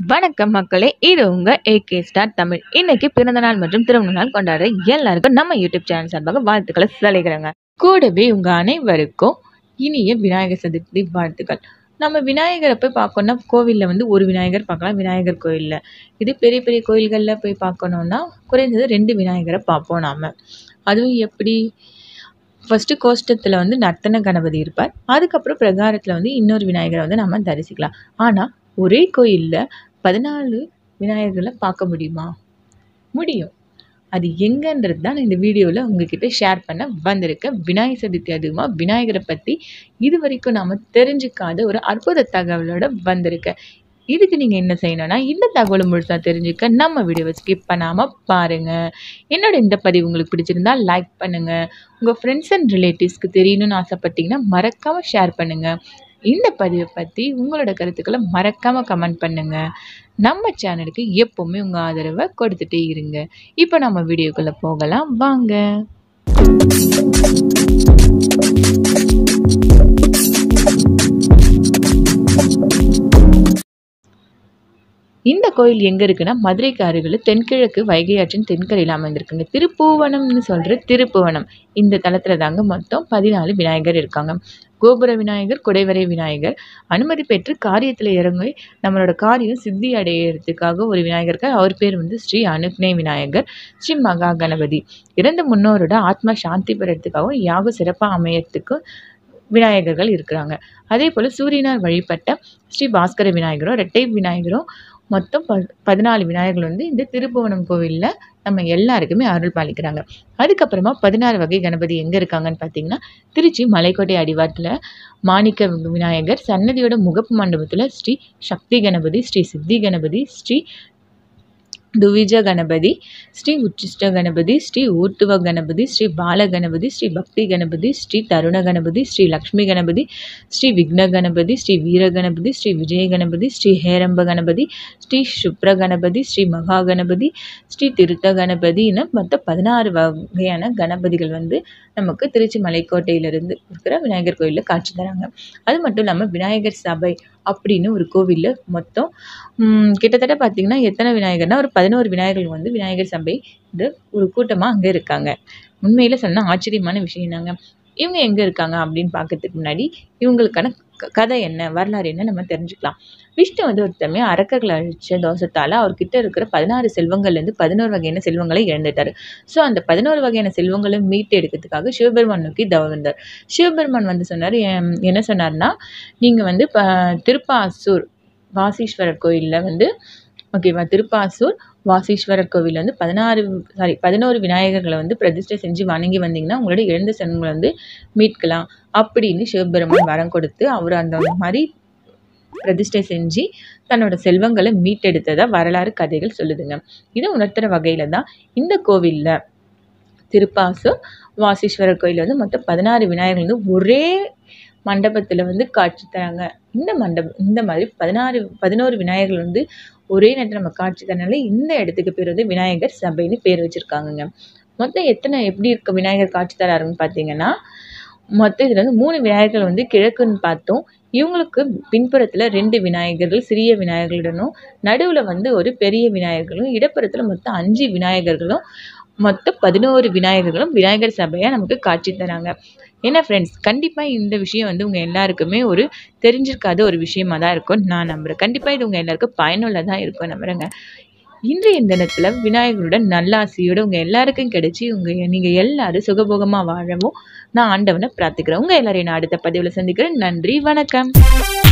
வணக்கம் மக்களே இது உங்க ஏகே ஸ்டார் தமிழ் இன்னைக்கு பிறந்த நாள் மற்றும் திருமண நாள் கொண்டாடுற எல்லாருக்கும் நம்ம யூடியூப் சேனல் சார்பாக வாழ்த்துக்களை சொல்லிக்கிறேங்க கூடவே உங்க அனைவருக்கும் இனிய விநாயகர் சதுர்த்தி வாழ்த்துக்கள் நம்ம விநாயகரை போய் பார்க்கணும்னா கோவிலில் வந்து ஒரு விநாயகர் பார்க்கலாம் விநாயகர் கோயிலில் இது பெரிய பெரிய கோயில்களில் போய் பார்க்கணுன்னா குறைந்தது ரெண்டு விநாயகரை பார்ப்போம் நாம் அதுவும் எப்படி ஃபஸ்ட்டு கோஷ்டத்தில் வந்து நர்த்தன கணபதி இருப்பார் அதுக்கப்புறம் பிரகாரத்தில் வந்து இன்னொரு விநாயகரை வந்து நம்ம தரிசிக்கலாம் ஆனால் ஒரே கோயிலில் பதினாலு விநாயகர்களை பார்க்க முடியுமா முடியும் அது எங்கன்றது தான் நான் இந்த வீடியோவில் உங்ககிட்ட ஷேர் பண்ண வந்திருக்கேன் விநாயகர் சதுர்த்தி அதுவுமா விநாயகரை பற்றி இது வரைக்கும் நாம் தெரிஞ்சுக்காத ஒரு அற்புத தகவலோட வந்திருக்கேன் இதுக்கு நீங்கள் என்ன செய்யணும்னா இந்த தகவலை முழுசாக தெரிஞ்சுக்க நம்ம வீடியோவை ஸ்கிப் பண்ணாமல் பாருங்கள் என்னோட இந்த பதிவு உங்களுக்கு பிடிச்சிருந்தா லைக் பண்ணுங்கள் உங்கள் ஃப்ரெண்ட்ஸ் அண்ட் ரிலேட்டிவ்ஸ்க்கு தெரியணும்னு ஆசைப்பட்டீங்கன்னா மறக்காமல் ஷேர் பண்ணுங்கள் இந்த பதிவை பற்றி உங்களோட கருத்துக்களை மறக்காமல் கமெண்ட் பண்ணுங்கள் நம்ம சேனலுக்கு எப்போவுமே உங்கள் ஆதரவை கொடுத்துட்டே இருங்க இப்போ நம்ம வீடியோக்குள்ளே போகலாம் வாங்க இந்த கோயில் எங்கே இருக்குன்னா மதுரைக்கு அருகில் தென்கிழக்கு வைகை ஆற்றின் தென்கரையில் அமைந்திருக்குங்க திருப்புவனம்னு சொல்கிற திருப்புவனம் இந்த தளத்தில் தாங்க மொத்தம் பதினாலு விநாயகர் இருக்காங்க கோபுர விநாயகர் குடைவரை விநாயகர் அனுமதி பெற்று காரியத்தில் இறங்கி நம்மளோட காரியம் சித்தி அடையிறதுக்காக ஒரு விநாயகர் இருக்கார் அவர் பேர் வந்து ஸ்ரீ அனுக்னே விநாயகர் ஸ்ரீ மகா கணபதி இறந்த முன்னோரோட ஆத்மா சாந்தி பெறத்துக்காகவும் யாகம் சிறப்பாக அமையறதுக்கும் விநாயகர்கள் இருக்கிறாங்க அதே போல் சூரியனார் வழிபட்ட ஸ்ரீ பாஸ்கர விநாயகரும் ரெட்டை விநாயகரும் மொத்தம் ப பதினாலு விநாயகர்கள் வந்து இந்த திருப்புவனம் கோவிலில் நம்ம எல்லாருக்குமே அருள் பாலிக்கிறாங்க அதுக்கப்புறமா பதினாறு வகை கணபதி எங்கே இருக்காங்கன்னு பார்த்தீங்கன்னா திருச்சி மலைக்கோட்டை அடிவாரத்தில் மாணிக்க விநாயகர் சன்னதியோட முகப்பு மண்டபத்தில் ஸ்ரீ சக்தி கணபதி ஸ்ரீ சித்தி கணபதி ஸ்ரீ துவிஜ கணபதி ஸ்ரீ உச்சிஷ்ட கணபதி ஸ்ரீ ஊர்த்துவ கணபதி ஸ்ரீ பால கணபதி ஸ்ரீ பக்தி கணபதி ஸ்ரீ தருண கணபதி ஸ்ரீ லக்ஷ்மி கணபதி ஸ்ரீ விக்ன கணபதி ஸ்ரீ வீர கணபதி ஸ்ரீ விஜய கணபதி ஸ்ரீ ஹேரம்ப கணபதி ஸ்ரீ சுப்ர கணபதி ஸ்ரீ மகா கணபதி ஸ்ரீ திருத்த கணபதின்னு மொத்தம் பதினாறு வகையான கணபதிகள் வந்து நமக்கு திருச்சி மலைக்கோட்டையிலிருந்து இருக்கிற விநாயகர் கோயிலில் காட்சி தராங்க அது மட்டும் இல்லாமல் விநாயகர் சபை அப்படின்னு ஒரு கோவிலில் மொத்தம் கிட்டத்தட்ட பார்த்திங்கன்னா எத்தனை விநாயகர்னா ஒரு பதினோரு விநாயகர்கள் வந்து விநாயகர் சபை இது ஒரு கூட்டமாக அங்கே இருக்காங்க உண்மையில் சொன்னால் ஆச்சரியமான விஷயம் தாங்க இவங்க எங்கே இருக்காங்க அப்படின்னு பார்க்கறதுக்கு முன்னாடி இவங்களுக்கான கதை என்ன வரலாறு என்ன நம்ம தெரிஞ்சுக்கலாம் விஷ்ணு வந்து ஒருத்தமே அரக்கர்களை அழிச்ச தோஷத்தால் அவர்கிட்ட இருக்கிற பதினாறு செல்வங்கள்லேருந்து பதினோரு வகையான செல்வங்களை இழந்துட்டார் ஸோ அந்த பதினோரு வகையான செல்வங்களை மீட்டு எடுக்கிறதுக்காக சிவபெருமான் நோக்கி தவ வந்தார் சிவபெருமான் வந்து சொன்னார் என்ன சொன்னார்னா நீங்கள் வந்து இப்போ திருப்பாசூர் வாசீஸ்வரர் கோயிலில் வந்து ஓகேவா திருப்பாசூர் வாசீஸ்வரர் கோவில் வந்து பதினாறு சாரி பதினோரு விநாயகர்களை வந்து பிரதிஷ்டை செஞ்சு வணங்கி வந்தீங்கன்னா உங்களோட இழந்த செல்வங்களை வந்து மீட்கலாம் அப்படின்னு சிவபெருமான் வரம் கொடுத்து அவர் அந்த மாதிரி பிரதிஷ்டை செஞ்சு தன்னோட செல்வங்களை மீட்டெடுத்ததா வரலாறு கதைகள் சொல்லுதுங்க இதை உணர்த்துற வகையில தான் இந்த கோவிலில் திருப்பாசூர் வாசீஸ்வரர் கோயில் வந்து மொத்தம் பதினாறு விநாயகர்கள் வந்து ஒரே மண்டபத்தில் வந்து காட்சி தராங்க இந்த மண்டபம் இந்த மாதிரி பதினாறு பதினோரு விநாயகர்கள் வந்து ஒரே நேரத்தில் நம்ம காட்சி தரனால இந்த இடத்துக்கு பேர் வந்து விநாயகர் சபைன்னு பேர் வச்சுருக்காங்கங்க மொத்தம் எத்தனை எப்படி இருக்க விநாயகர் காட்சி தராருன்னு பார்த்தீங்கன்னா மொத்தம் இதில் வந்து மூணு விநாயகர்கள் வந்து கிழக்குன்னு பார்த்தோம் இவங்களுக்கு பின்புறத்தில் ரெண்டு விநாயகர்கள் சிறிய விநாயகர்களுடனும் நடுவில் வந்து ஒரு பெரிய விநாயகர்களும் இடப்புறத்தில் மொத்தம் அஞ்சு விநாயகர்களும் மொத்தம் பதினோரு விநாயகர்களும் விநாயகர் சபையாக நமக்கு காட்சி தராங்க ஏன்னா ஃப்ரெண்ட்ஸ் கண்டிப்பாக இந்த விஷயம் வந்து உங்கள் எல்லாருக்குமே ஒரு தெரிஞ்சிருக்காத ஒரு விஷயமா தான் இருக்கும் நான் நம்புகிறேன் கண்டிப்பாக இது உங்கள் எல்லாருக்கும் பயனுள்ளதாக இருக்கும் நம்புகிறேங்க இன்றைய தினத்தில் விநாயகருடன் நல்லாசியோட உங்கள் எல்லாருக்கும் கிடைச்சி உங்கள் நீங்கள் எல்லாரும் சுகபோகமாக வாழவும் நான் ஆண்டவனை பிரார்த்திக்கிறேன் உங்கள் எல்லாரையும் நான் அடுத்த பதிவில் சந்திக்கிறேன் நன்றி வணக்கம்